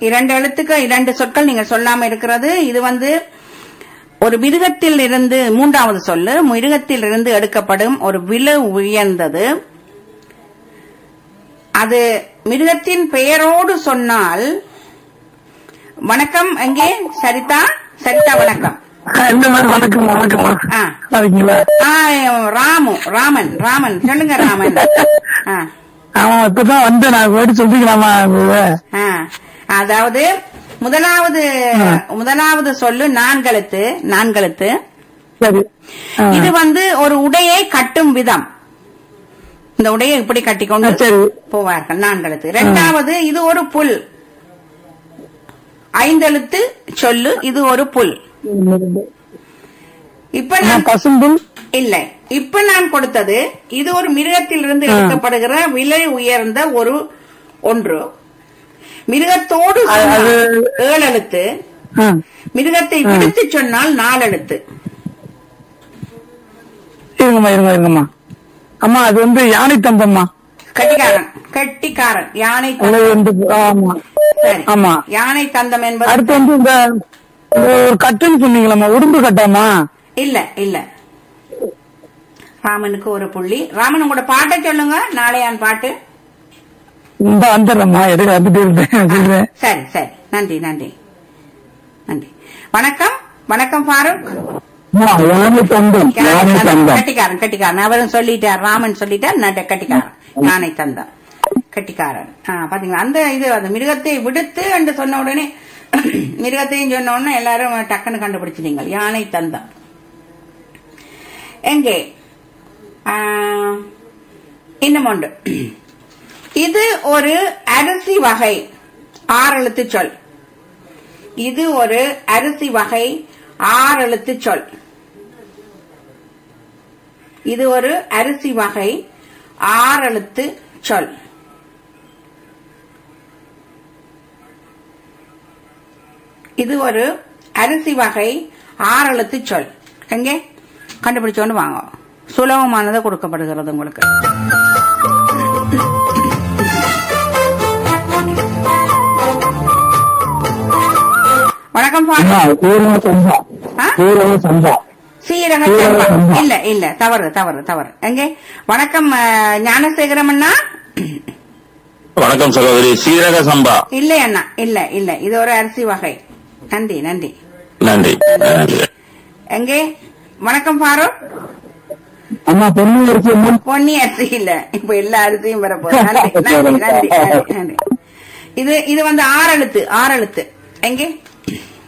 இரண்டு எழுத்துக்கு இரண்டு சொற்கள் நீங்க சொல்லாம இருக்கிறது இது வந்து ஒரு மிருகத்தில் இருந்து மூன்றாவது சொல்லு மிருகத்தில் இருந்து எடுக்கப்படும் ஒரு விலை உயர்ந்தது அது மிருகத்தின் பெயரோடு சொன்னால் வணக்கம் எங்கே சரிதா சரிதா வணக்கம் இந்த மாதிரி வணக்கம் வணக்கம் ஆ. இருக்கீங்களா ஆ, ராமு ராமன் ராமன் சொல்லுங்க ராமன் ஆ ஆமா இப்பதான் வந்தேன் நான் வேடி சொல்றீங்களாமா ஆ, அதாவது முதலாவது முதலாவது சொல்லு நான்கெழுத்து நான்கெழுத்து சரி ஆ. இது வந்து ஒரு உடையை கட்டும் விதம் இந்த உடையை இப்படி கட்டிக்கொண்டு ஆ, சரி. போவார்கள் நான்கெழுத்து இரண்டாவது இது ஒரு புல் ஐந்தெழுத்து சொல்லு இது ஒரு புல் இப்ப ஆ, நான் பசும்புல் இல்லை இப்ப நான் கொடுத்தது இது ஒரு மிருகத்திலிருந்து எடுக்கப்படுகிற விலை உயர்ந்த ஒரு ஒன்று மிருகத்தோடு அது- சொன்னால் அது- ஏழு எழுத்து ஆ. மிருகத்தை விடுத்து சொன்னால் நாலு எழுத்து இருங்கம்மா இருங்க இருங்கம்மா அம்மா அது வந்து யானை தந்தம்மா கட்டிக்காரன் கட்டிக்காரன் யானை அது தந்தம் வந்து ஆமா சரி. ஆமா. யானை தந்தம் என்பது அடுத்து வந்து இந்த இந்த ஒரு கட்டுன்னு சொன்னீங்களாம்மா உடும்பு கட்டாமா இல்ல இல்ல ராமனுக்கு ஒரு புள்ளி ராமன் உங்களோட பாட்டை சொல்லுங்க நாளையான் பாட்டு இந்த வந்துடுறேம்மா எதுக்கு வந்துட்டு இருந்தேன் சொல்றேன் சரி சரி நன்றி நன்றி நன்றி வணக்கம் வணக்கம் ஃபாரூக் அம்மா, யானை தந்தம் யானை தந்தம் கட்டிக்காரன் கட்டிக்காரன் அவரும் சொல்லிட்டார் ராமன் சொல்லிட்டார் நட கட்டிக்காரன் யானை தந்தம் கட்டிக்காரன் ஆ, பாத்தீங்களா அந்த இது அந்த மிருகத்தை விடுத்து என்று சொன்ன உடனே மிருகத்தையும் சொன்ன உடனே எல்லாரும் டக்குன்னு கண்டுபிடிச்சிட்டீங்க யானை தந்தம் எங்கே ஆ, இன்னும் ஒன்று இது ஒரு அரிசி வகை ஆறு எழுத்து சொல் இது ஒரு அரிசி வகை ஆறு எழுத்து சொல் இது ஒரு அரிசி வகை ஆறெழுத்து சொல் இது ஒரு அரிசி வகை ஆறெழுத்து சொல் எங்கே கண்டுபிடிச்சோன்னு வாங்க சுலபமானது கொடுக்கப்படுகிறது உங்களுக்கு வணக்கம் அம்மா, பாரு ஊரக சம்பா ஆ? ஊரக சம்பா சீரக சீரக சம்பா சம்பா. இல்ல இல்ல தவறு தவறு தவறு எங்கே வணக்கம் அஹ், ஞானசேகரம் அண்ணா வணக்கம் சகோதரி சீரக சம்பா இல்லை அண்ணா இல்ல இல்ல இது ஒரு அரிசி வகை நன்றி நன்றி நன்றி நன்றி எங்கே வணக்கம் ஃபாரூக் அம்மா பொண்ணு இருக்கு அம்மா. பொன்னி அரிசி இல்ல இப்ப எல்லா அரிசியும் வர போகுது நன்றி நன்றி நன்றி நன்றி நன்றி இது இது வந்து ஆறெழுத்து ஆறெழுத்து எங்கே